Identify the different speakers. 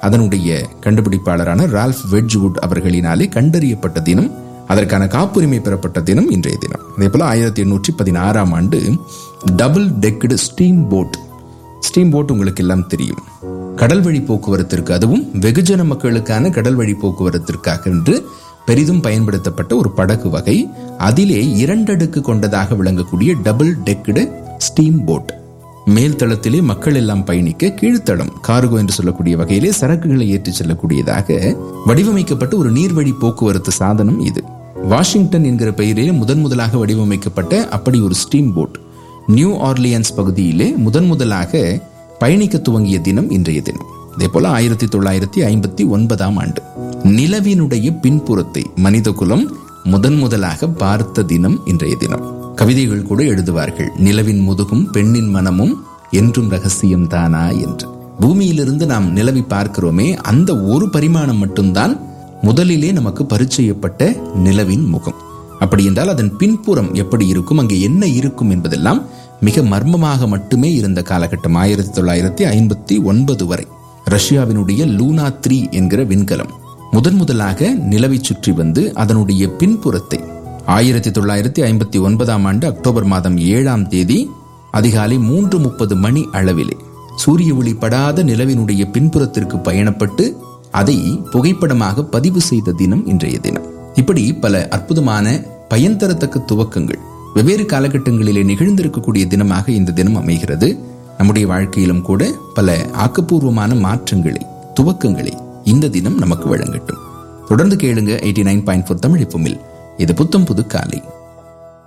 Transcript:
Speaker 1: அதனுடைய கண்டுபிடிப்பாளரான ரால்ஃப் வெட்ஜ்வுட் அவர்களினாலே கண்டறியப்பட்ட தினம் அதற்கான காப்புரிமை பெறப்பட்ட தினம் இன்றைய தினம் அதே போல ஆயிரத்தி எண்ணூற்றி பதினாறாம் ஆண்டு double decked steam boat steam boat உங்களுக்கு எல்லாம் தெரியும் கடல் வழி போக்குவரத்திற்கு அதுவும் வெகுஜன மக்களுக்கான கடல் வழி போக்குவரத்திற்காக என்று பெரிதும் பயன்படுத்தப்பட்ட ஒரு படகு வகை அதிலே இரண்டடுக்கு கொண்டதாக விளங்கக்கூடிய டபுள் டெக்டு ஸ்டீம் போட் மேல் தளத்திலே மக்கள் எல்லாம் பயணிக்க கீழ்த்தளம் கார்கோ என்று சொல்லக்கூடிய வகையிலே சரக்குகளை ஏற்றிச் செல்லக்கூடியதாக வடிவமைக்கப்பட்ட ஒரு நீர்வழி போக்குவரத்து சாதனம் இது வாஷிங்டன் என்கிற பெயரிலே முதன் முதலாக வடிவமைக்கப்பட்ட அப்படி ஒரு ஸ்டீம் போட் நியூ ஆர்லியன்ஸ் பகுதியிலே முதன் முதலாக பயணிக்க துவங்கிய தினம் இன்றைய தினம் இதே போல ஆயிரத்தி தொள்ளாயிரத்தி ஐம்பத்தி ஒன்பதாம் ஆண்டு நிலவினுடைய பின்புறத்தை மனிதகுலம் முதன் முதலாக பார்த்த தினம் இன்றைய தினம் கவிதைகள் கூட எழுதுவார்கள் நிலவின் முதுகும் பெண்ணின் மனமும் என்றும் ரகசியம் தானா என்று பூமியிலிருந்து நாம் நிலவி பார்க்கிறோமே அந்த ஒரு பரிமாணம் மட்டும்தான் முதலிலே நமக்கு பரிச்சயப்பட்ட நிலவின் முகம் அப்படி என்றால் அதன் பின்புறம் எப்படி இருக்கும் அங்கே என்ன இருக்கும் என்பதெல்லாம் மிக மர்மமாக மட்டுமே இருந்த காலகட்டம் ஆயிரத்தி தொள்ளாயிரத்தி ஐம்பத்தி ஒன்பது வரை ரஷ்யாவினுடைய லூனா த்ரீ என்கிற விண்கலம் முதன் முதலாக நிலவை சுற்றி வந்து அதனுடைய பின்புறத்தை ஆயிரத்தி தொள்ளாயிரத்தி ஐம்பத்தி ஒன்பதாம் ஆண்டு அக்டோபர் மாதம் ஏழாம் தேதி அதிகாலை மூன்று முப்பது மணி அளவிலே சூரிய ஒளி படாத நிலவினுடைய பின்புறத்திற்கு பயணப்பட்டு அதை புகைப்படமாக பதிவு செய்த தினம் இன்றைய தினம் இப்படி பல அற்புதமான பயன் தரத்தக்க துவக்கங்கள் வெவ்வேறு காலகட்டங்களிலே நிகழ்ந்திருக்கக்கூடிய தினமாக இந்த தினம் அமைகிறது நம்முடைய வாழ்க்கையிலும் கூட பல ஆக்கப்பூர்வமான மாற்றங்களை துவக்கங்களை இந்த தினம் நமக்கு வழங்கட்டும் தொடர்ந்து கேளுங்க eighty nine point four Tamil இது புத்தம் புது காலை